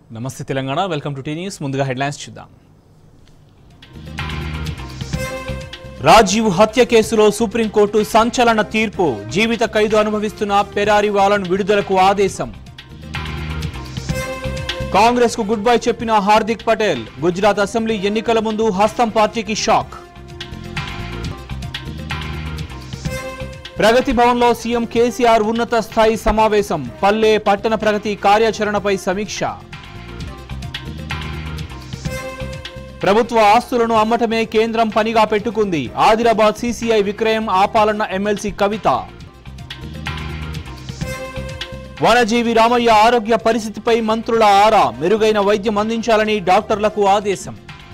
నమస్తే Telangana welcome to T news ముందుగా headlines చూద్దాం రాజీవ్ హత్య కేసులో సుప్రీంకోర్టు సంచలన తీర్పు జీవిత ఖైదు అనుభవిస్తున్న పెరారి వాలన్ విడుదలకు ఆదేశం కాంగ్రెస్ కు గుడ్ బై చెప్పిన హార్దిక్ పటేల్ గుజరాత్ అసెంబ్లీ ఎన్నికల ముందు హస్తం పార్టీకి షాక్ ప్రగతి భవన్లో సీఎం కేసీఆర్ ఉన్నత స్థాయి సమావేశం పల్లె పట్టణ ప్రగతి కార్యాచరణపై సమీక్ష ప్రభుత్వ ఆస్తులను అమ్మటమే కేంద్రం పనిగా పెట్టుకుంది ఆదిలాబాద్ సీసీఐ విక్రయం ఆపాలన్న ఎమ్మెల్సీ కవిత వనజీవి రామయ్య ఆరోగ్య పరిస్థితిపై మంత్రుల ఆరా మెరుగైన వైద్యం అందించాలని డాక్టర్లకు ఆదేశం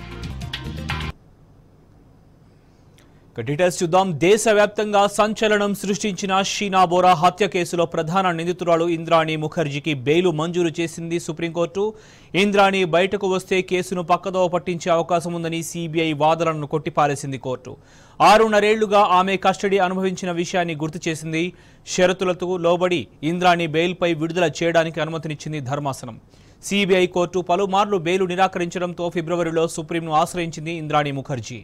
ఇక డీటెయిల్స్ చూద్దాం దేశవ్యాప్తంగా సంచలనం సృష్టించిన షీనా బోరా హత్య కేసులో ప్రధాన నిందితురాలు ఇంద్రాణి ముఖర్జీకి బెయిలు మంజూరు చేసింది సుప్రీంకోర్టు ఇంద్రాణి బయటకు వస్తే కేసును పక్కదోవ పట్టించే అవకాశం ఉందని సీబీఐ వాదనలను కొట్టిపారేసింది కోర్టు ఆరున్నరేళ్లుగా ఆమె కస్టడీ అనుభవించిన విషయాన్ని గుర్తు చేసింది షరతులతో లోబడి ఇంద్రాణి బెయిల్పై విడుదల చేయడానికి అనుమతినిచ్చింది ధర్మాసనం సీబీఐ కోర్టు పలుమార్లు బెయిలు నిరాకరించడంతో ఫిబ్రవరిలో సుప్రీంను ఆశ్రయించింది ఇంద్రాణి ముఖర్జీ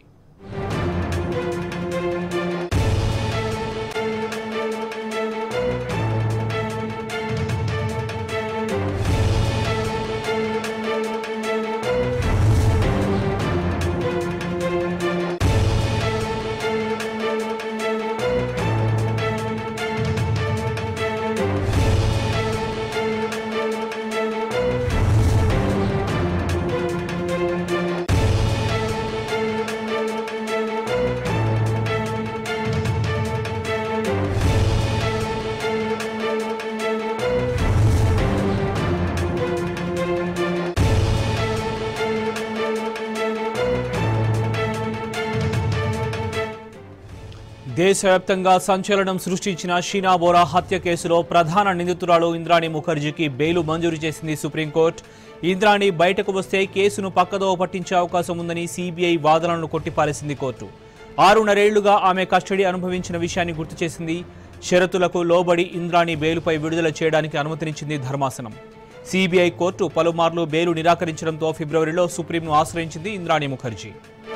దేశవ్యాప్తంగా సంచలనం సృష్టించిన షీనా బోరా హత్య కేసులో ప్రధాన నిందితురాలు ఇంద్రాణి ముఖర్జీకి బెయిలు మంజూరు చేసింది సుప్రీంకోర్టు ఇంద్రాణి బయటకు వస్తే కేసును పక్కదోవ పట్టించే అవకాశం ఉందని సీబీఐ వాదనలను కొట్టిపారేసింది కోర్టు ఆరున్నరేళ్లుగా ఆమె కస్టడీ అనుభవించిన విషయాన్ని గుర్తు చేసింది షరతులకు లోబడి ఇంద్రాణి బెయిలుపై విడుదల చేయడానికి అనుమతినిచ్చింది ధర్మాసనం సీబీఐ కోర్టు పలుమార్లు బెయిలు నిరాకరించడంతో ఫిబ్రవరిలో సుప్రీంను ఆశ్రయించింది ఇంద్రాణి ముఖర్జీ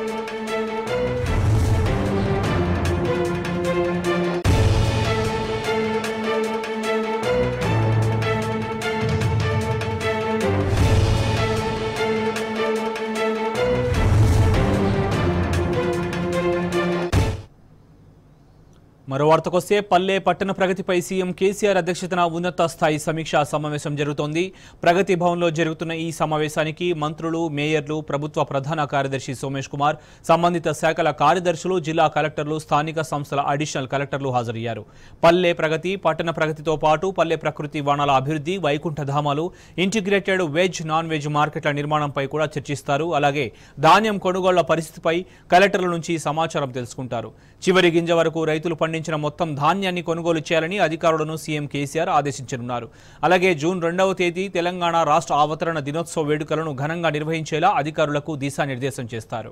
మరో వార్తకొస్తే పల్లె పట్టణ ప్రగతిపై సీఎం కేసీఆర్ అధ్యక్షతన ఉన్నత స్థాయి సమీక్షా సమావేశం జరుగుతోంది ప్రగతి భవన్లో జరుగుతున్న ఈ సమావేశానికి మంత్రులు మేయర్లు ప్రభుత్వ ప్రధాన కార్యదర్శి సోమేష్ కుమార్ సంబంధిత శాఖల కార్యదర్శులు జిల్లా కలెక్టర్లు స్థానిక సంస్థల అడిషనల్ కలెక్టర్లు హాజరయ్యారు పల్లె ప్రగతి పట్టణ ప్రగతితో పాటు పల్లె ప్రకృతి వనాల అభివృద్ధి వైకుంఠ ధామాలు ఇంటిగ్రేటెడ్ వెజ్ నాన్ వెజ్ మార్కెట్ల నిర్మాణంపై కూడా చర్చిస్తారు అలాగే ధాన్యం కొనుగోళ్ల పరిస్థితిపై కలెక్టర్ల నుంచి సమాచారం తెలుసుకుంటారు చివరి గింజ వరకు రైతులు పండించిన మొత్తం ధాన్యాన్ని కొనుగోలు చేయాలని అధికారులను సీఎం కేసీఆర్ ఆదేశించనున్నారు అలాగే జూన్ రెండవ తేదీ తెలంగాణ రాష్ట్ర అవతరణ దినోత్సవ వేడుకలను ఘనంగా నిర్వహించేలా అధికారులకు దిశానిర్దేశం చేస్తారు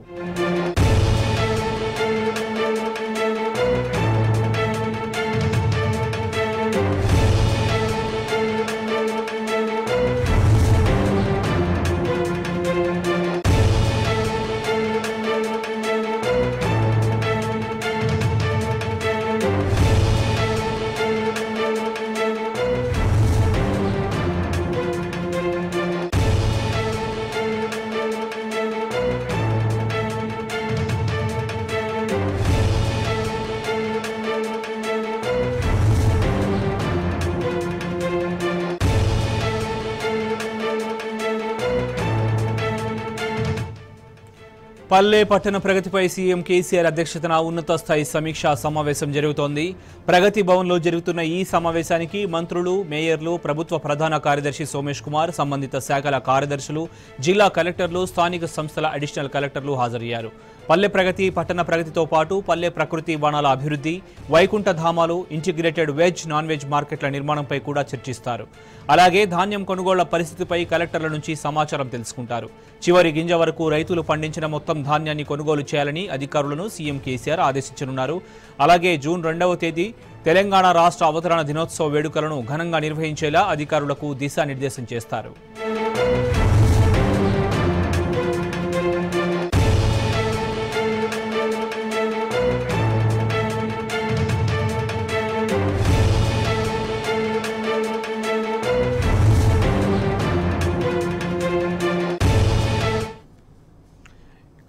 పల్లె పట్టణ ప్రగతిపై సీఎం కేసీఆర్ అధ్యక్షతన ఉన్నత స్థాయి సమీక్షా సమావేశం జరుగుతోంది ప్రగతి భవన్లో జరుగుతున్న ఈ సమావేశానికి మంత్రులు మేయర్లు ప్రభుత్వ ప్రధాన కార్యదర్శి సోమేష్ కుమార్ సంబంధిత శాఖల కార్యదర్శులు జిల్లా కలెక్టర్లు స్థానిక సంస్థల అడిషనల్ కలెక్టర్లు హాజరయ్యారు పల్లె ప్రగతి పట్టణ ప్రగతితో పాటు పల్లె ప్రకృతి వనాల అభివృద్ధి వైకుంఠ ధామాలు ఇంటిగ్రేటెడ్ వెజ్ నాన్ వెజ్ మార్కెట్ల నిర్మాణంపై కూడా చర్చిస్తారు అలాగే ధాన్యం కొనుగోళ్ల పరిస్థితిపై కలెక్టర్ల నుంచి సమాచారం తెలుసుకుంటారు చివరి గింజ వరకు రైతులు పండించిన మొత్తం ధాన్యాన్ని కొనుగోలు చేయాలని అధికారులను సీఎం కేసీఆర్ ఆదేశించనున్నారు అలాగే జూన్ రెండవ తేదీ తెలంగాణ రాష్ట్ర అవతరణ దినోత్సవ వేడుకలను ఘనంగా నిర్వహించేలా అధికారులకు దిశానిర్దేశం చేస్తారు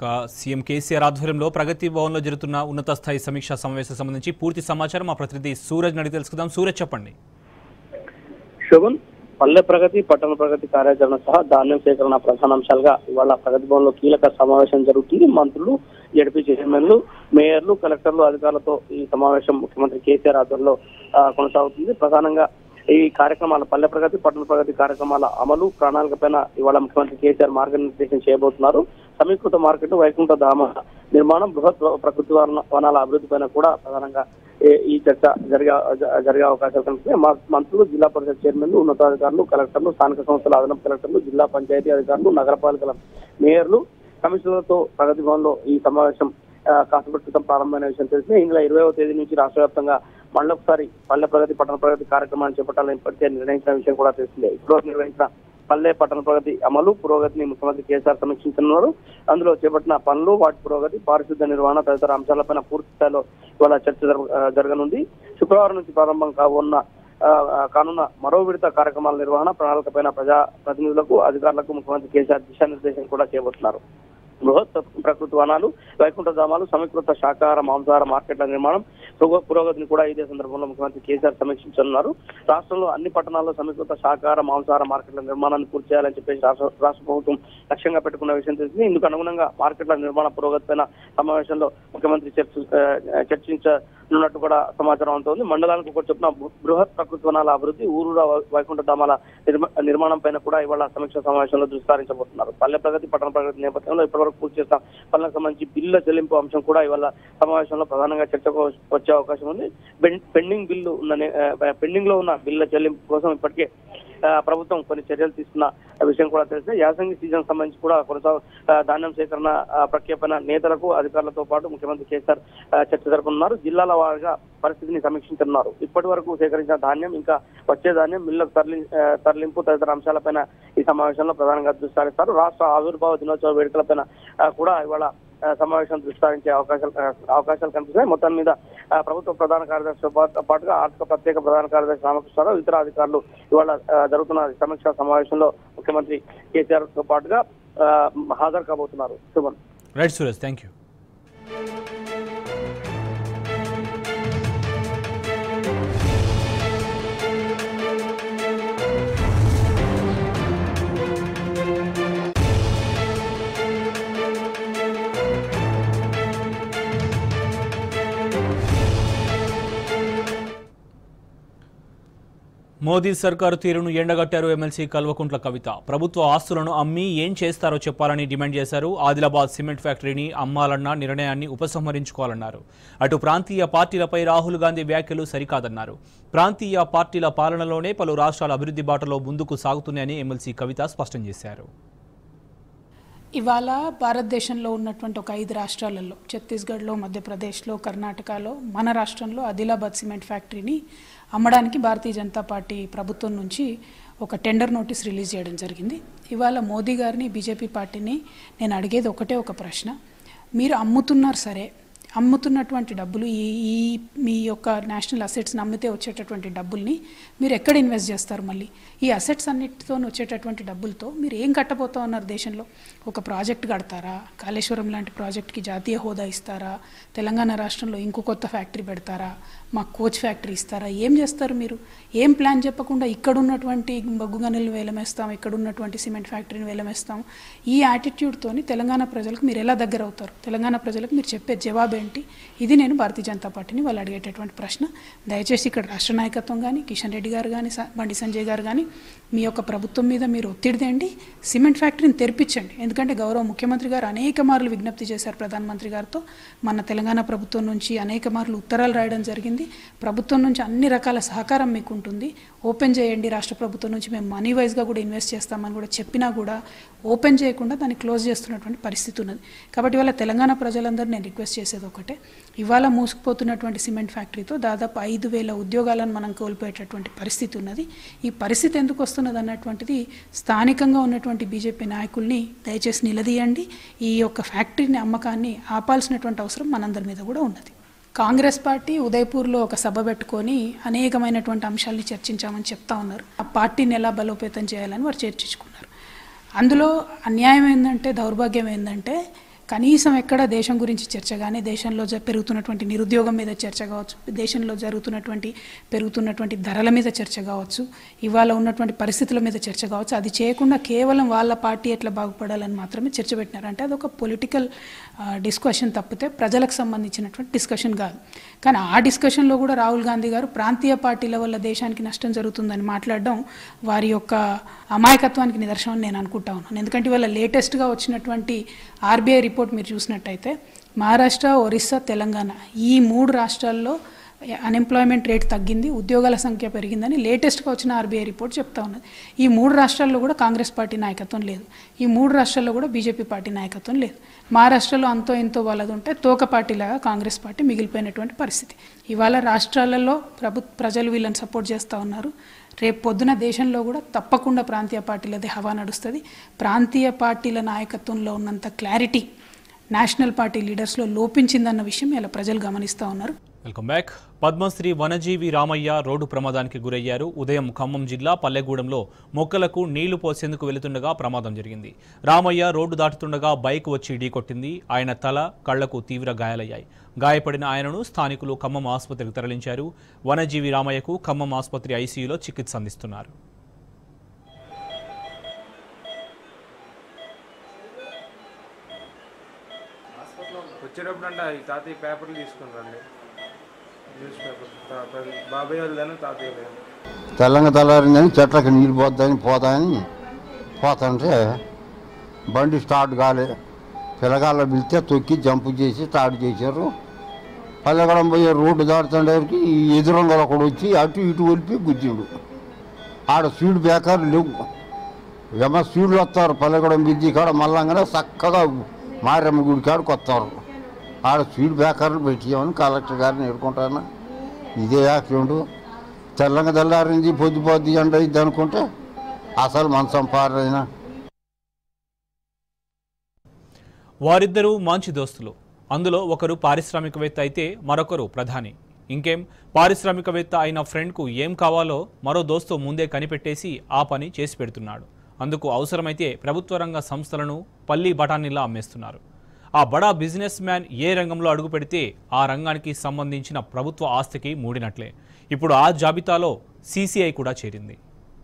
ఇక సీఎం కేసీఆర్ ఆధ్వర్యంలో ప్రగతి భవన్లో జరుగుతున్న ఉన్నత స్థాయి సమీక్షా సమావేశం సంబంధించి పూర్తి సమాచారం మా ప్రతినిధి సూరజ్ నడిగి తెలుసుకుందాం సూరజ్ చెప్పండి శోభన్ పల్లె ప్రగతి పట్టణ ప్రగతి కార్యాచరణ సహా ధాన్యం సేకరణ ప్రధాన అంశాలుగా ఇవాళ ప్రగతి భవన్లో కీలక సమావేశం జరుగుతుంది మంత్రులు జడ్పీ చైర్మన్లు మేయర్లు కలెక్టర్లు అధికారులతో ఈ సమావేశం ముఖ్యమంత్రి కేసీఆర్ ఆధ్వర్యంలో ఆ, కొనసాగుతుంది ప్రధానంగా ఈ కార్యక్రమాల పల్లె ప్రగతి పట్టణ ప్రగతి కార్యక్రమాల అమలు ప్రణాళిక పైన ఇవాళ ముఖ్యమంత్రి కేసీఆర్ మార్గనిర్దేశం చేయబోతున్నారు సమీకృత మార్కెట్ వైకుంఠ ధామ నిర్మాణం బృహత్ ప్రకృతి వన- వనాల అభివృద్ధి పైన కూడా ప్రధానంగా ఈ- ఈ చర్చ జరిగే జ- జరిగే అవకాశాలు కనిపిస్తాయి మా- మంత్రులు జిల్లా పరిషత్ చైర్మన్లు ఉన్నతాధికారులు కలెక్టర్లు స్థానిక సంస్థల అదనపు కలెక్టర్లు జిల్లా పంచాయతీ అధికారులు నగరపాలికల మేయర్లు కమిషనర్లతో ప్రగతి భవన్ లో ఈ సమావేశం ఆ, కాసేపటి క్రితం ప్రారంభమైన విషయం తెలిసింది ఇందులో ఇరవైవ తేదీ నుంచి రాష్ట్ర వ్యాప్తంగా మళ్ళొకసారి పల్లె ప్రగతి పట్టణ ప్రగతి కార్యక్రమాన్ని చేపట్టాలని ఇప్పటికే నిర్ణయించిన విషయం కూడా తెలిసిందే ఇప్పుడు నిర్వహించిన పల్లె పట్టణ ప్రగతి అమలు పురోగతిని ముఖ్యమంత్రి కేసీఆర్ సమీక్షించనున్నారు అందులో చేపట్టిన పనులు వాటి పురోగతి పారిశుద్ధ నిర్వహణ తదితర అంశాలపైన పూర్తి స్థాయిలో ఇవాళ చర్చ జరగ- ఆ, జరగనుంది శుక్రవారం నుంచి ప్రారంభం కావున్న ఆ, ఆ, కానున్న మరో విడత కార్యక్రమాల నిర్వహణ ప్రణాళికపైన ప్రజా ప్రతినిధులకు అధికారులకు ముఖ్యమంత్రి కేసీఆర్ దిశానిర్దేశం కూడా చేయబోతున్నారు బృహత్ ప్రకృతి వనాలు వైకుంఠ ధామాలు సమీకృత శాకాహార మాంసాహార మార్కెట్ల నిర్మాణం పురో- పురోగతిని కూడా ఇదే సందర్భంలో ముఖ్యమంత్రి కేసీఆర్ సమీక్షించనున్నారు రాష్ట్రంలో అన్ని పట్టణాల్లో సమీకృత శాకాహార మాంసాహార మార్కెట్ల నిర్మాణాన్ని పూర్తి చేయాలని చెప్పేసి రాష్ట్ర రాష్ట్ర ప్రభుత్వం లక్ష్యంగా పెట్టుకున్న విషయం తెలిసింది ఇందుకు అనుగుణంగా మార్కెట్ల నిర్మాణ పురోగతి పైన సమావేశంలో ముఖ్యమంత్రి చర్చ ఆ, చర్చించనున్నట్టు కూడా సమాచారం అవుతోంది మండలానికి ఒక చొప్పున బృ- బృహత్ ప్రకృతి వనాల అభివృద్ధి ఊరూర వై- వైకుంఠ ధామాల నిర్మ- నిర్మాణం పైన కూడా ఇవాళ సమీక్ష సమావేశంలో దృష్టిసారించబోతున్నారు పల్లె ప్రగతి పట్టణ ప్రగతి నేపథ్యంలో ఇప్పటివరకు పూర్తి చేసిన పనులకు సంబంధించి బిల్లుల చెల్లింపు అంశం కూడా ఇవాళ సమావేశంలో ప్రధానంగా చర్చకు వచ్చే అవకాశం ఉంది పెండ్- పెండింగ్ బిల్లు ఉన్న నే- ఆ, పెండింగ్ లో ఉన్న బిల్లుల చెల్లింపు కోసం ఇప్పటికే ఆ, ప్రభుత్వం కొన్ని చర్యలు తీసుకున్న విషయం కూడా తెలిసిందే యాసంగి సీజన్ సంబంధించి కూడా కొనసాగు ఆ, ధాన్యం సేకరణ ఆ, ప్రక్రియ పైన నేతలకు అధికారులతో పాటు ముఖ్యమంత్రి కేసీఆర్ ఆ, చర్చ జరపనున్నారు జిల్లాల వారీగా పరిస్థితిని సమీక్షించనున్నారు ఇప్పటి వరకు సేకరించిన ధాన్యం ఇంకా వచ్చే ధాన్యం మిల్లులకు తరలి ఆ, తరలింపు తదితర అంశాలపైన ఈ సమావేశంలో ప్రధానంగా దృష్టి సారిస్తారు రాష్ట్ర ఆవిర్భావ దినోత్సవ వేడుకలపైన ఆ, కూడా ఇవాళ ఆ, సమావేశం దృష్టి సారించే అవకాశాలు ఆ, అవకాశాలు కనిపిస్తాయి మొత్తం మీద ఆ, ప్రభుత్వ ప్రధాన కార్యదర్శితో పాటు- పాటుగా ఆర్థిక ప్రత్యేక ప్రధాన కార్యదర్శి రామకృష్ణారావు ఇతర అధికారులు ఇవాళ ఆ, జరుగుతున్న సమీక్షా సమావేశంలో ముఖ్యమంత్రి కేసీఆర్ తో పాటుగా ఆ, హాజరు కాబోతున్నారు Shubhan right Suraj thank you Modi సర్కారు తీరును ఎండగట్టారు ఎమ్మెల్సీ కల్వకుంట్ల కవిత ప్రభుత్వ ఆస్తులను అమ్మి ఏం చేస్తారో చెప్పాలని డిమాండ్ చేశారు ఆదిలాబాద్ సిమెంట్ ఫ్యాక్టరీని అమ్మాలన్న నిర్ణయాన్ని ఉపసంహరించుకోవాలన్నారు అటు ప్రాంతీయ పార్టీలపై రాహుల్ గాంధీ వ్యాఖ్యలు సరికాదన్నారు ప్రాంతీయ పార్టీల పాలనలోనే పలు రాష్ట్రాల అభివృద్ధి బాటలో ముందుకు సాగుతున్నాయని ఎమ్మెల్సీ కవిత స్పష్టం చేశారు ఇవాళ భారతదేశంలో ఉన్నటువంటి ఒక ఐదు రాష్ట్రాలలో ఛత్తీస్గఢ్లో మధ్యప్రదేశ్లో కర్ణాటకలో మన రాష్ట్రంలో ఆదిలాబాద్ సిమెంట్ ఫ్యాక్టరీని అమ్మడానికి భారతీయ జనతా పార్టీ ప్రభుత్వం నుంచి ఒక టెండర్ నోటీస్ రిలీజ్ చేయడం జరిగింది ఇవాళ మోదీ గారిని బీజేపీ పార్టీని నేను అడిగేది ఒకటే ఒక ప్రశ్న మీరు అమ్ముతున్నారు సరే అమ్ముతున్నటువంటి డబ్బులు ఈ ఈ మీ యొక్క నేషనల్ అసెట్స్ని అమ్మితే వచ్చేటటువంటి డబ్బుల్ని మీరు ఎక్కడ ఇన్వెస్ట్ చేస్తారు మళ్ళీ ఈ అసెట్స్ అన్నిటితో వచ్చేటటువంటి డబ్బులతో మీరు ఏం కట్టబోతా ఉన్నారు దేశంలో ఒక ప్రాజెక్ట్ కడతారా కాళేశ్వరం లాంటి ప్రాజెక్ట్కి జాతీయ హోదా ఇస్తారా తెలంగాణ రాష్ట్రంలో ఇంకో కొత్త ఫ్యాక్టరీ పెడతారా మాకు కోచ్ ఫ్యాక్టరీ ఇస్తారా ఏం చేస్తారు మీరు ఏం ప్లాన్ చెప్పకుండా ఇక్కడ ఉన్నటువంటి బొగ్గు గనులు వేలమేస్తాం ఇక్కడ ఉన్నటువంటి సిమెంట్ ఫ్యాక్టరీని వేలమేస్తాం ఈ యాటిట్యూడ్తోని తెలంగాణ ప్రజలకు మీరు ఎలా దగ్గర అవుతారు తెలంగాణ ప్రజలకు మీరు చెప్పే జవాబు ఏంటి ఇది నేను భారతీయ జనతా పార్టీని వాళ్ళు అడిగేటటువంటి ప్రశ్న దయచేసి ఇక్కడ రాష్ట్ర నాయకత్వం కానీ కిషన్ రెడ్డి గారు కానీ స- బండి సంజయ్ గారు కానీ మీ యొక్క ప్రభుత్వం మీద మీరు ఒత్తిడి తేండి సిమెంట్ ఫ్యాక్టరీని తెరిపించండి ఎందుకంటే గౌరవ ముఖ్యమంత్రి గారు అనేక మార్లు విజ్ఞప్తి చేశారు ప్రధానమంత్రి గారితో మన తెలంగాణ ప్రభుత్వం నుంచి అనేక మార్లు ఉత్తరాలు రాయడం జరిగింది ప్రభుత్వం నుంచి అన్ని రకాల సహకారం మీకు ఉంటుంది ఓపెన్ చేయండి రాష్ట్ర ప్రభుత్వం నుంచి మేము మనీ వైజ్గా కూడా ఇన్వెస్ట్ చేస్తామని కూడా చెప్పినా కూడా ఓపెన్ చేయకుండా దాన్ని క్లోజ్ చేస్తున్నటువంటి పరిస్థితి ఉన్నది కాబట్టి ఇవాళ తెలంగాణ ప్రజలందరూ నేను రిక్వెస్ట్ చేసేది ఒకటే ఇవాళ మూసుకుపోతున్నటువంటి సిమెంట్ ఫ్యాక్టరీతో దాదాపు ఐదు వేల ఉద్యోగాలను మనం కోల్పోయేటటువంటి పరిస్థితి ఉన్నది ఈ పరిస్థితి ఎందుకు వస్తున్నది అన్నటువంటిది స్థానికంగా ఉన్నటువంటి బీజేపీ నాయకుల్ని దయచేసి నిలదీయండి ఈ యొక్క ఫ్యాక్టరీని అమ్మకాన్ని ఆపాల్సినటువంటి అవసరం మనందరి మీద కూడా ఉన్నది కాంగ్రెస్ పార్టీ ఉదయపూర్లో ఒక సభ పెట్టుకొని అనేకమైనటువంటి అంశాలని చర్చించామని చెప్తా ఉన్నారు ఆ పార్టీని ఎలా బలోపేతం చేయాలని వారు చర్చించుకున్నారు అందులో అన్యాయం ఏంటంటే దౌర్భాగ్యం ఏంటంటే కనీసం ఎక్కడ దేశం గురించి చర్చ కానీ దేశంలో జ- పెరుగుతున్నటువంటి నిరుద్యోగం మీద చర్చ కావచ్చు దేశంలో జరుగుతున్నటువంటి పెరుగుతున్నటువంటి ధరల మీద చర్చ కావచ్చు ఇవాళ ఉన్నటువంటి పరిస్థితుల మీద చర్చ కావచ్చు అది చేయకుండా కేవలం వాళ్ళ పార్టీ ఎట్లా బాగుపడాలని మాత్రమే చర్చ పెట్టినారు అంటే అదొక పొలిటికల్ డిస్కషన్ తప్పితే ప్రజలకు సంబంధించినటువంటి డిస్కషన్ కాదు కానీ ఆ డిస్కషన్లో కూడా రాహుల్ గాంధీ గారు ప్రాంతీయ పార్టీల వల్ల దేశానికి నష్టం జరుగుతుందని మాట్లాడడం వారి యొక్క అమాయకత్వానికి నిదర్శనం అని నేను అనుకుంటా ఉన్నాను ఎందుకంటే ఇవాళ లేటెస్ట్గా వచ్చినటువంటి ఆర్బీఐ రిపోర్ట్ మీరు చూసినట్టయితే మహారాష్ట్ర ఒరిస్సా తెలంగాణ ఈ మూడు రాష్ట్రాల్లో అన్ఎంప్లాయ్మెంట్ రేట్ తగ్గింది ఉద్యోగాల సంఖ్య పెరిగిందని లేటెస్ట్గా వచ్చిన ఆర్బీఐ రిపోర్ట్ చెప్తా ఉన్నది ఈ మూడు రాష్ట్రాల్లో కూడా కాంగ్రెస్ పార్టీ నాయకత్వం లేదు ఈ మూడు రాష్ట్రాల్లో కూడా బీజేపీ పార్టీ నాయకత్వం లేదు మహారాష్ట్రలో అంతో ఎంతో వాళ్ళది ఉంటే తోక పార్టీలాగా కాంగ్రెస్ పార్టీ మిగిలిపోయినటువంటి పరిస్థితి ఇవాళ రాష్ట్రాలలో ప్రభు ప్రజలు వీళ్ళని సపోర్ట్ చేస్తూ ఉన్నారు రేపు పొద్దున దేశంలో కూడా తప్పకుండా ప్రాంతీయ పార్టీలదే హవా నడుస్తుంది ప్రాంతీయ పార్టీల నాయకత్వంలో ఉన్నంత క్లారిటీ నేషనల్ పార్టీ లీడర్స్లో లోపించిందన్న విషయం ఇలా ప్రజలు గమనిస్తూ ఉన్నారు welcome back Padmashri Vanajeevi Ramaiah road ప్రమాదానికి గురయ్యారు ఉదయం ఖమ్మం జిల్లా పల్లెగూడెంలో మొక్కలకు నీళ్లు పోసేందుకు వెళుతుండగా ప్రమాదం జరిగింది రామయ్య రోడ్డు దాటుతుండగా బైక్ వచ్చి ఢీకొట్టింది ఆయన తల కళ్లకు తీవ్ర గాయాలయ్యాయి గాయపడిన ఆయనను స్థానికులు ఖమ్మం ఆసుపత్రికి తరలించారు వనజీవి రామయ్యకు ఖమ్మం ఆసుపత్రి ఐసీయూలో చికిత్స అందిస్తున్నారు వచ్చేటప్పుడు అంటే ఈ తాతయ్య పేపర్లు తీసుకుని రండి న్యూస్ పేపర్ తా- ప- బాబాయ్ వాళ్ళదని తాతయ్య లేదు తెల్లంగా తెల్లారిందని చెట్లకి నీళ్ళు పోద్దని పోతాయని పోతుంటే బండి స్టార్ట్ కాలే పిల్లగాళ్ళ పిలిస్తే తొక్కి జంప్ చేసి స్టార్ట్ చేశారు పల్లెగడం పోయే రోడ్డు దాటుతుండేవరికి ఈ ఎదురంగలు ఒకడు వచ్చి అటు ఇటు ఒలిపి గుద్దిండు ఆడ స్పీడ్ బ్రేకర్ లేవు ఏమో స్పీడ్లు వస్తారు పల్లెగడం బిద్ది కాడ మళ్ళంగానే చక్కగా మారమ్మ గుడి కాడికి వస్తారు ఆడ స్పీడ్ బ్రేకర్లు పెట్టామని కలెక్టర్ గారిని ఎడుకుంటాను ఇదే యాక్సిడెంట్ తెల్లంగా తెల్లారింది పొద్దు పొద్దు ఎండ అయింది అనుకుంటే అసలు మంచం పారైనా వారిద్దరూ మంచి దోస్తులు అందులో ఒకరు పారిశ్రామికవేత్త అయితే మరొకరు ప్రధాని ఇంకేం పారిశ్రామికవేత్త అయిన ఫ్రెండ్కు ఏం కావాలో మరో దోస్తు ముందే కనిపెట్టేసి ఆ పని చేసి పెడుతున్నాడు అందుకు అవసరమైతే ప్రభుత్వ రంగ సంస్థలను పల్లి బఠానీలా అమ్మేస్తున్నారు ఆ బడా బిజినెస్ మ్యాన్ ఏ రంగంలో అడుగు పెడితే ఆ రంగానికి సంబంధించిన ప్రభుత్వ ఆస్తికి మూడినట్లే ఇప్పుడు ఆ జాబితాలో సీసీఐ కూడా చేరింది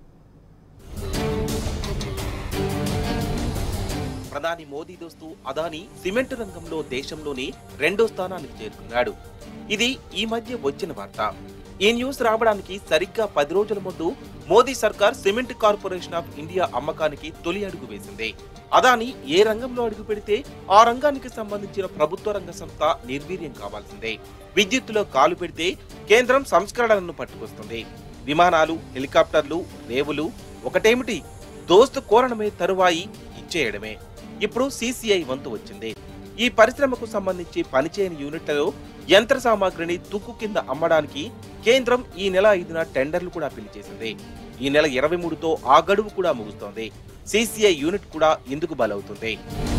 ప్రధాని మోదీ దోస్తు అదానీ సిమెంట్ రంగంలో దేశంలోనే రెండో స్థానానికి చేరుకున్నాడు ఇది ఈ మధ్య వచ్చిన వార్త ఈ న్యూస్ రావడానికి సరిగ్గా పది రోజుల ముందు మోదీ సర్కార్ సిమెంట్ కార్పొరేషన్ ఆఫ్ ఇండియా అమ్మకానికి తొలి అడుగు వేసింది అదాని ఏ రంగంలో అడుగు పెడితే ఆ రంగానికి సంబంధించిన ప్రభుత్వ రంగ సంస్థ నిర్వీర్యం కావాల్సిందే విద్యుత్తులో కాలు పెడితే కేంద్రం సంస్కరణలను పట్టుకొస్తుంది విమానాలు హెలికాప్టర్లు రేవులు ఒకటేమిటి దోస్తు కోరడమే తరువాయి ఇచ్చేయడమే ఇప్పుడు సీసీఐ వంతు వచ్చింది ఈ పరిశ్రమకు సంబంధించి పనిచేయని యూనిట్లలో యంత్ర సామాగ్రిని తుక్కు కింద అమ్మడానికి కేంద్రం ఈ నెల ఐదున టెండర్లు కూడా పిలిచేసింది ఈ నెల ఇరవై మూడుతో ఆ గడువు కూడా ముగుస్తోంది సీసీఐ యూనిట్ కూడా ఇందుకు బలవుతుంది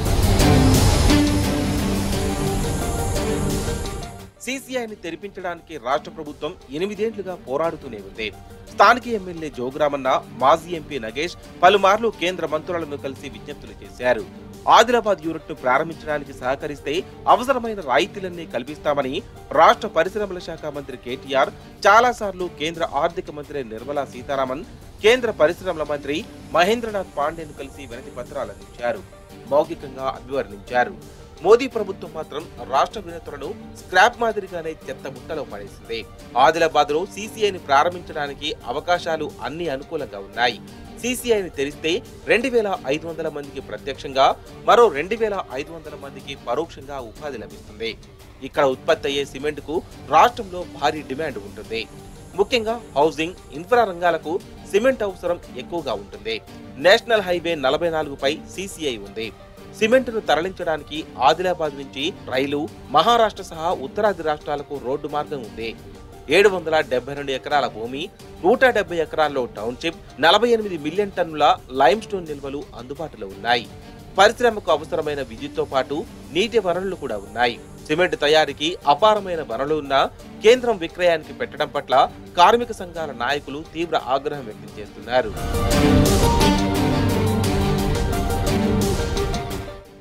సీసీఐని తెరిపించడానికి రాష్ట్ర ప్రభుత్వం ఎనిమిదేండ్లుగా పోరాడుతూనే ఉంది స్థానిక ఎమ్మెల్యే జోగురామన్న మాజీ ఎంపీ నగేష్ పలుమార్లు కేంద్ర మంత్రులను కలిసి విజ్ఞప్తులు చేశారు ఆదిలాబాద్ యూనిట్ ను ప్రారంభించడానికి సహకరిస్తే అవసరమైన రాయితీలన్నీ కల్పిస్తామని రాష్ట్ర పరిశ్రమల శాఖ మంత్రి కేటీఆర్ చాలాసార్లు కేంద్ర ఆర్థిక మంత్రి నిర్మలా సీతారామన్ కేంద్ర పరిశ్రమల మంత్రి మహేంద్రనాథ్ పాండేను కలిసి వినతి పత్రాలు అందించారు మౌఖికంగా అభివర్ణించారు మోదీ ప్రభుత్వం మాత్రం రాష్ట్ర వినతులను స్క్రాప్ మాదిరిగానే చెత్త ముట్టలో పడేసింది ఆదిలాబాద్ లో సీసీఐని ప్రారంభించడానికి అవకాశాలు అన్ని అనుకూలంగా ఉన్నాయి సీసీఐని తెరిస్తే రెండు వేల ఐదు వందల మందికి ప్రత్యక్షంగా మరో రెండు వేల ఐదు వందల మందికి పరోక్షంగా ఉపాధి లభిస్తుంది ఇక్కడ ఉత్పత్తి అయ్యే సిమెంట్ కు రాష్ట్రంలో భారీ డిమాండ్ ఉంటుంది ముఖ్యంగా హౌసింగ్ ఇన్ఫ్రా రంగాలకు సిమెంట్ అవసరం ఎక్కువగా ఉంటుంది నేషనల్ హైవే నలభై నాలుగుపై సీసీఐ ఉంది సిమెంట్ను తరలించడానికి ఆదిలాబాద్ నుంచి రైలు మహారాష్ట్ర సహా ఉత్తరాది రాష్ట్రాలకు రోడ్డు మార్గం ఉంది ఏడు వందల డెబ్బై రెండు ఎకరాల భూమి నూట డెబ్బై ఎకరాల్లో టౌన్షిప్ నలభై ఎనిమిది మిలియన్ టన్నుల లైమ్ స్టోన్ నిల్వలు అందుబాటులో ఉన్నాయి పరిశ్రమకు అవసరమైన విద్యుత్తో పాటు నీటి వనరులు కూడా ఉన్నాయి సిమెంట్ తయారీకి అపారమైన వనరులు ఉన్నా కేంద్రం విక్రయానికి పెట్టడం పట్ల కార్మిక సంఘాల నాయకులు తీవ్ర ఆగ్రహం వ్యక్తం చేస్తున్నారు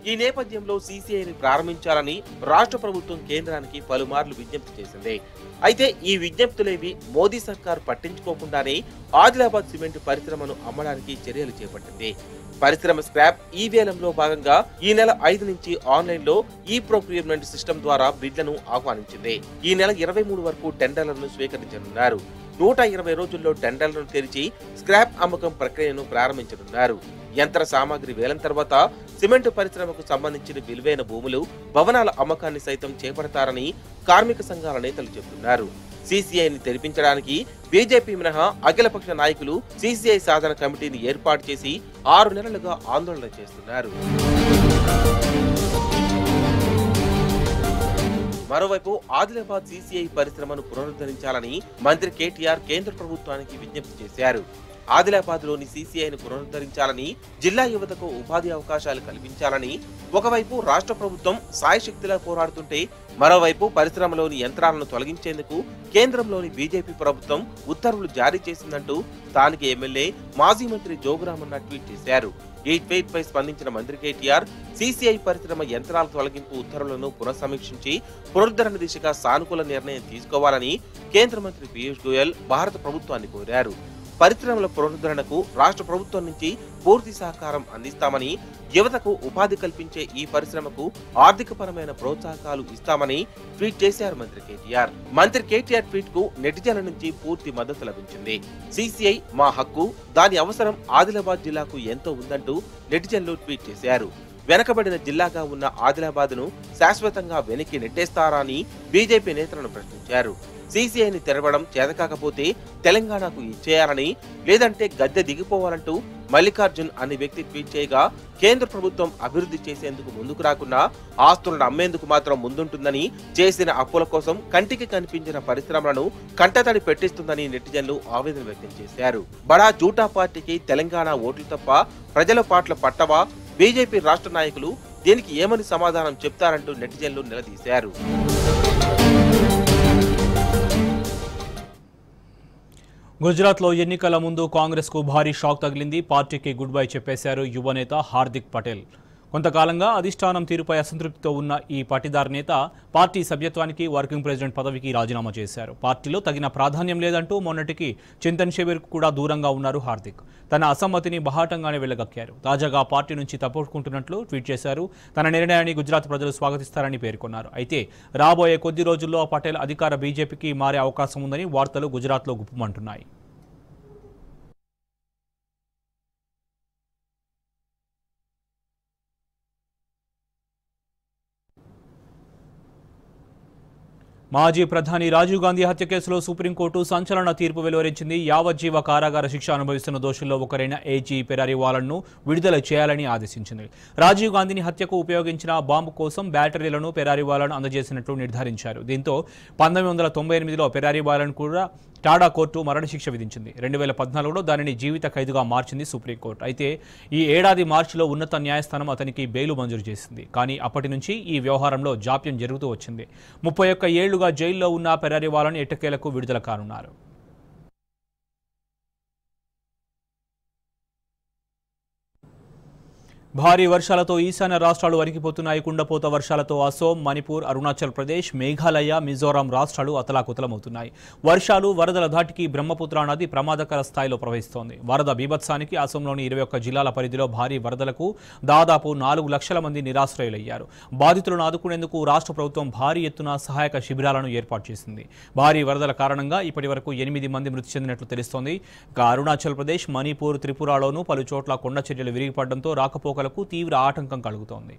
ఈ నేపథ్యంలో సీసీఐని ప్రారంభించాలని రాష్ట్ర ప్రభుత్వం కేంద్రానికి పలుమార్లు విజ్ఞప్తి చేసింది అయితే ఈ విజ్ఞప్తులేవి మోదీ సర్కార్ పట్టించుకోకుండానే ఆదిలాబాద్ సిమెంట్ పరిశ్రమను అమ్మడానికి చర్యలు చేపట్టింది పరిశ్రమ స్క్రాప్ ఈ వేలంలో భాగంగా ఈ నెల ఐదు నుంచి ఆన్లైన్ లో ఈ ప్రొక్యూర్మెంట్ సిస్టమ్ ద్వారా బిడ్లను ఆహ్వానించింది ఈ నెల ఇరవై మూడు వరకు టెండర్లను స్వీకరించనున్నారు నూట ఇరవై రోజుల్లో టెండర్లను తెరిచి స్క్రాప్ అమ్మకం ప్రక్రియను ప్రారంభించనున్నారు యంత్ర సామాగ్రి వేలం తర్వాత సిమెంట్ పరిశ్రమకు సంబంధించిన విలువైన భూములు భవనాల అమ్మకాన్ని సైతం చేపడతారని కార్మిక సంఘాల నేతలు చెబుతున్నారు సీసీఐని తెరిపించడానికి బీజేపీ మినహా అఖిలపక్ష నాయకులు సీసీఐ సాధన కమిటీని ఏర్పాటు చేసి ఆరు నెలలుగా ఆందోళన చేస్తున్నారు మరోవైపు ఆదిలాబాద్ సీసీఐ పరిశ్రమను పునరుద్ధరించాలని మంత్రి కేటీఆర్ కేంద్ర ప్రభుత్వానికి విజ్ఞప్తి చేశారు ఆదిలాబాద్ లోని సీసీఐను పునరుద్ధరించాలని జిల్లా యువతకు ఉపాధి అవకాశాలు కల్పించాలని ఒకవైపు రాష్ట్ర ప్రభుత్వం సాయశక్తిలా పోరాడుతుంటే మరోవైపు పరిశ్రమలోని యంత్రాలను తొలగించేందుకు కేంద్రంలోని బీజేపీ ప్రభుత్వం ఉత్తర్వులు జారీ చేసిందంటూ స్థానిక ఎమ్మెల్యే మాజీ మంత్రి జోగురామన్న ట్వీట్ చేశారు ఈ ట్వీట్ పై స్పందించిన మంత్రి కేటీఆర్ సీసీఐ పరిశ్రమ యంత్రాల తొలగింపు ఉత్తర్వులను పునఃసమీక్షించి పునరుద్ధరణ దిశగా సానుకూల నిర్ణయం తీసుకోవాలని కేంద్ర మంత్రి పీయూష్ గోయల్ భారత ప్రభుత్వాన్ని కోరారు పరిశ్రమల పునరుద్ధరణకు రాష్ట్ర ప్రభుత్వం నుంచి పూర్తి సహకారం అందిస్తామని యువతకు ఉపాధి కల్పించే ఈ పరిశ్రమకు ఆర్థికపరమైన ప్రోత్సాహకాలు ఇస్తామని ట్వీట్ చేశారు మంత్రి కేటీఆర్ మంత్రి కేటీఆర్ ట్వీట్ కు నెటిజన్ల నుంచి పూర్తి మద్దతు లభించింది సీసీఐ మా హక్కు దాని అవసరం ఆదిలాబాద్ జిల్లాకు ఎంతో ఉందంటూ నెటిజన్లు ట్వీట్ చేశారు వెనకబడిన జిల్లాగా ఉన్న ఆదిలాబాద్ ను శాశ్వతంగా వెనక్కి నెట్టేస్తారా అని బీజేపీ నేతలను ప్రశ్నించారు సీసీఐని తెరవడం చేతకాకపోతే తెలంగాణకు ఇచ్చేయాలని లేదంటే గద్దె దిగిపోవాలంటూ మల్లికార్జున్ అనే వ్యక్తి ట్వీట్ చేయగా కేంద్ర ప్రభుత్వం అభివృద్ధి చేసేందుకు ముందుకు రాకున్నా ఆస్తులను అమ్మేందుకు మాత్రం ముందుంటుందని చేసిన అప్పుల కోసం కంటికి కనిపించిన పరిశ్రమలను కంటతడి పెట్టిస్తుందని నెటిజన్లు ఆవేదన వ్యక్తం చేశారు బడా జూటా పార్టీకి తెలంగాణ ఓట్లు తప్ప ప్రజల పాటల పట్టవా బీజేపీ రాష్ట్ర నాయకులు దీనికి ఏమని సమాధానం చెప్తారంటూ నెటిజన్లు నిలదీశారు గుజరాత్లో ఎన్నికల ముందు కాంగ్రెస్కు భారీ షాక్ తగిలింది పార్టీకి గుడ్ బై చెప్పేశారు యువనేత హార్దిక్ పటేల్ కొంతకాలంగా అధిష్టానం తీరుపై అసంతృప్తితో ఉన్న ఈ పటిదార్ నేత పార్టీ సభ్యత్వానికి వర్కింగ్ ప్రెసిడెంట్ పదవికి రాజీనామా చేశారు పార్టీలో తగిన ప్రాధాన్యం లేదంటూ మొన్నటికి చింతన్ శిబిర్ కూడా దూరంగా ఉన్నారు హార్దిక్ తన అసమ్మతిని బహాటంగానే వెళ్ళగక్కారు తాజాగా పార్టీ నుంచి తప్పుకుంటున్నట్లు ట్వీట్ చేశారు తన నిర్ణయాన్ని గుజరాత్ ప్రజలు స్వాగతిస్తారని పేర్కొన్నారు అయితే రాబోయే కొద్ది రోజుల్లో పటేల్ అధికార బీజేపీకి మారే అవకాశం ఉందని వార్తలు గుజరాత్లో గుప్పమంటున్నాయి మాజీ ప్రధాని రాజీవ్ గాంధీ హత్య కేసులో సుప్రీంకోర్టు సంచలన తీర్పు వెలువరించింది యావజ్జీవ కారాగార శిక్ష అనుభవిస్తున్న దోషుల్లో ఒకరైన ఏజీ పెరారి వాలన్ను విడుదల చేయాలని ఆదేశించింది రాజీవ్ గాంధీని హత్యకు ఉపయోగించిన బాంబు కోసం బ్యాటరీలను పెరారి వాలను అందజేసినట్లు నిర్ధారించారు దీంతో పంతొమ్మిది వందల తొంభై ఎనిమిదిలో పెరారి వాలను కూడా టాడా కోర్టు మరణశిక్ష విధించింది రెండు వేల పద్నాలుగులో దానిని జీవిత ఖైదుగా మార్చింది సుప్రీంకోర్టు అయితే ఈ ఏడాది మార్చిలో ఉన్నత న్యాయస్థానం అతనికి బెయిలు మంజూరు చేసింది కానీ అప్పటి నుంచి ఈ వ్యవహారంలో జాప్యం జరుగుతూ వచ్చింది ముప్పై ఒక్క ఏళ్లుగా జైల్లో ఉన్న పెరారి వాలను ఎట్టకేలకు విడుదల కానున్నారు భారీ వర్షాలతో ఈశాన్య రాష్ట్రాలు వణికిపోతున్నాయి కుండపోత వర్షాలతో అసోం మణిపూర్ అరుణాచల్ ప్రదేశ్ మేఘాలయ మిజోరాం రాష్ట్రాలు అతలాకుతలమవుతున్నాయి వర్షాలు వరదల ధాటికి బ్రహ్మపుత్ర నది ప్రమాదకర స్థాయిలో ప్రవహిస్తోంది వరద బీభత్సానికి అసోంలోని ఇరవై ఒక్క జిల్లాల పరిధిలో భారీ వరదలకు దాదాపు నాలుగు లక్షల మంది నిరాశ్రయులయ్యారు బాధితులను ఆదుకునేందుకు రాష్ట్ర ప్రభుత్వం భారీ ఎత్తున సహాయక శిబిరాలను ఏర్పాటు చేసింది భారీ వరదల కారణంగా ఇప్పటి వరకు ఎనిమిది మంది మృతి చెందినట్లు తెలుస్తోంది ఇక అరుణాచల్ ప్రదేశ్ మణిపూర్ త్రిపురలోనూ పలు చోట్ల కొండ చర్యలు విరిగిపడడంతో రాకపోకలకు తీవ్ర ఆటంకం కలుగుతోంది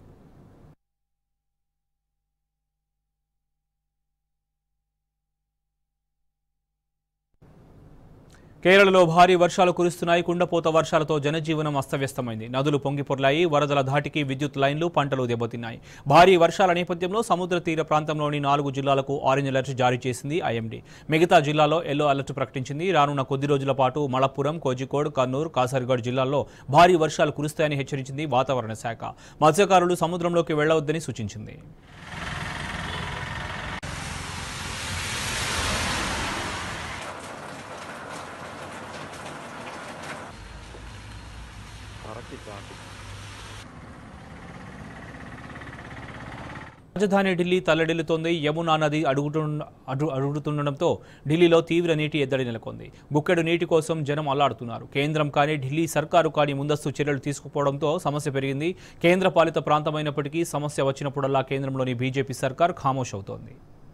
కేరళలో భారీ వర్షాలు కురుస్తున్నాయి కుండపోత వర్షాలతో జనజీవనం అస్తవ్యస్తమైంది నదులు పొంగిపొర్లాయి వరదల ధాటికి విద్యుత్ లైన్లు పంటలు దెబ్బతిన్నాయి భారీ వర్షాల నేపథ్యంలో సముద్ర తీర ప్రాంతంలోని నాలుగు జిల్లాలకు ఆరెంజ్ అలర్ట్ జారీ చేసింది ఐఎండీ మిగతా జిల్లాలో ఎల్లో అలర్ట్ ప్రకటించింది రానున్న కొద్ది రోజుల పాటు మలప్పురం కోజికోడ్ కన్నూర్ కాసర్గఢ్ జిల్లాల్లో భారీ వర్షాలు కురుస్తాయని హెచ్చరించింది వాతావరణ శాఖ మత్స్యకారులు సముద్రంలోకి వెళ్లవద్దని సూచించింది రాజధాని ఢిల్లీ తల్లడిల్లుతోంది యమునా నది అడుగుతు అడు అడుగుతుండడంతో ఢిల్లీలో తీవ్ర నీటి ఎద్దడి నెలకొంది గుక్కెడు నీటి కోసం జనం అల్లాడుతున్నారు కేంద్రం కానీ ఢిల్లీ సర్కారు కానీ ముందస్తు చర్యలు తీసుకుపోవడంతో సమస్య పెరిగింది కేంద్ర పాలిత ప్రాంతమైనప్పటికీ సమస్య వచ్చినప్పుడల్లా కేంద్రంలోని బీజేపీ సర్కార్ ఖామోష్ అవుతోంది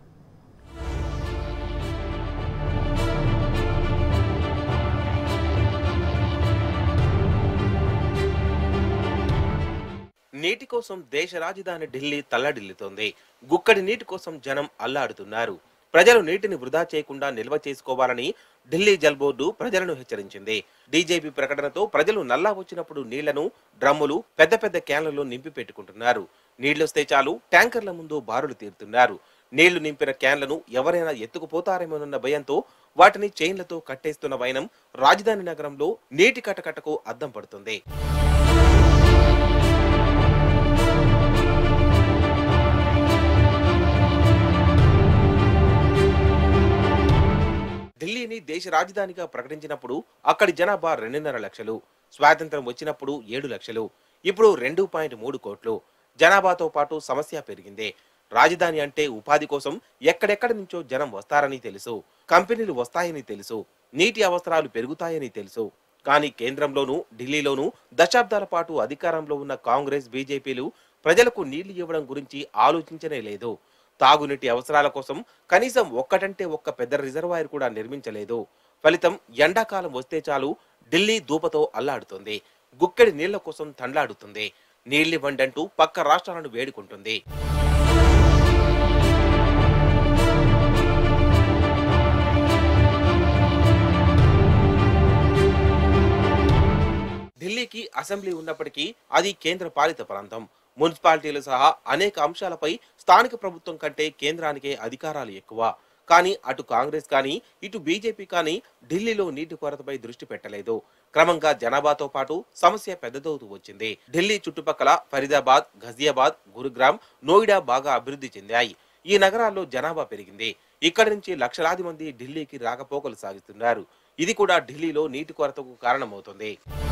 నీటి కోసం దేశ రాజధాని ఢిల్లీ తల్లడిల్లుతోంది గుక్కడి నీటి కోసం జనం అల్లాడుతున్నారు ప్రజలు నీటిని వృధా చేయకుండా నిల్వ చేసుకోవాలని ఢిల్లీ జల్ బోర్డు ప్రజలను హెచ్చరించింది డీజేపీ ప్రకటనతో ప్రజలు నల్లా వచ్చినప్పుడు నీళ్లను డ్రమ్ములు పెద్ద పెద్ద క్యాన్లలో నింపి పెట్టుకుంటున్నారు నీళ్లొస్తే చాలు ట్యాంకర్ల ముందు బారులు తీరుతున్నారు నీళ్లు నింపిన క్యాన్లను ఎవరైనా ఎత్తుకుపోతారేమోనన్న భయంతో వాటిని చైన్లతో కట్టేస్తున్న వైనం రాజధాని నగరంలో నీటి కటకటకు అద్దం పడుతుంది ఢిల్లీని దేశ రాజధానిగా ప్రకటించినప్పుడు అక్కడి జనాభా రెండున్నర లక్షలు స్వాతంత్రం వచ్చినప్పుడు ఏడు లక్షలు ఇప్పుడు రెండు పాయింట్ మూడు కోట్లు జనాభాతో పాటు సమస్య పెరిగింది రాజధాని అంటే ఉపాధి కోసం ఎక్కడెక్కడి నుంచో జనం వస్తారని తెలుసు కంపెనీలు వస్తాయని తెలుసు నీటి అవసరాలు పెరుగుతాయని తెలుసు కానీ కేంద్రంలోనూ ఢిల్లీలోనూ దశాబ్దాల పాటు అధికారంలో ఉన్న కాంగ్రెస్ బీజేపీలు ప్రజలకు నీళ్లు ఇవ్వడం గురించి ఆలోచించనే లేదు తాగునీటి అవసరాల కోసం కనీసం ఒక్కటంటే ఒక్క పెద్ద రిజర్వాయర్ కూడా నిర్మించలేదు ఫలితం ఎండాకాలం వస్తే చాలు ఢిల్లీ దూపతో అల్లాడుతుంది గుక్కెడి నీళ్ల కోసం తండ్లాడుతుంది నీళ్లివ్వండంటూ పక్క రాష్ట్రాలను వేడుకుంటుంది ఢిల్లీకి అసెంబ్లీ ఉన్నప్పటికీ అది కేంద్ర పాలిత ప్రాంతం మున్సిపాలిటీలు సహా అనేక అంశాలపై స్థానిక ప్రభుత్వం కంటే కేంద్రానికే అధికారాలు ఎక్కువ కానీ అటు కాంగ్రెస్ కానీ ఇటు బీజేపీ కానీ ఢిల్లీలో నీటి కొరతపై దృష్టి పెట్టలేదు క్రమంగా జనాభాతో పాటు సమస్య పెద్దదవుతూ వచ్చింది ఢిల్లీ చుట్టుపక్కల ఫరీదాబాద్ ఘజియాబాద్ గురుగ్రామ్ నోయిడా బాగా అభివృద్ధి చెందాయి ఈ నగరాల్లో జనాభా పెరిగింది ఇక్కడి నుంచి లక్షలాది మంది ఢిల్లీకి రాకపోకలు సాగిస్తున్నారు ఇది కూడా ఢిల్లీలో నీటి కొరతకు కారణమవుతుంది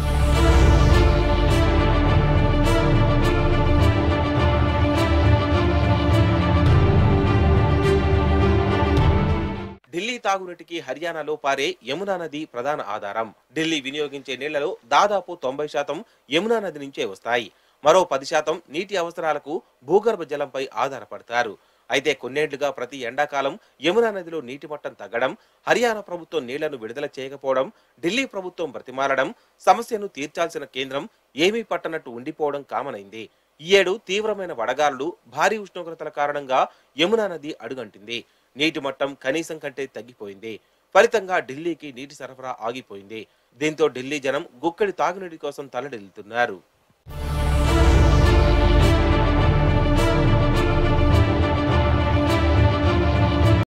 ఢిల్లీ తాగునీటికి హర్యానాలో పారే యమునా నది ప్రధాన ఆధారం ఢిల్లీ వినియోగించే నీళ్లలో దాదాపు తొంభై శాతం యమునా నది నుంచే వస్తాయి మరో పది శాతం నీటి అవసరాలకు భూగర్భ జలంపై ఆధారపడతారు అయితే కొన్నేళ్లుగా ప్రతి ఎండాకాలం యమునా నదిలో నీటి మట్టం తగ్గడం హర్యానా ప్రభుత్వం నీళ్లను విడుదల చేయకపోవడం ఢిల్లీ ప్రభుత్వం బ్రతిమాలడం సమస్యను తీర్చాల్సిన కేంద్రం ఏమీ పట్టనట్టు ఉండిపోవడం కామనైంది ఈ ఏడు తీవ్రమైన వడగాలులు భారీ ఉష్ణోగ్రతల కారణంగా యమునా నది అడుగంటింది నీటి మట్టం కనీసం కంటే తగ్గిపోయింది ఫలితంగా ఢిల్లీకి నీటి సరఫరా ఆగిపోయింది దీంతో ఢిల్లీ జనం గుక్కడి తాగునీటి కోసం తల్లడిల్లుతున్నారు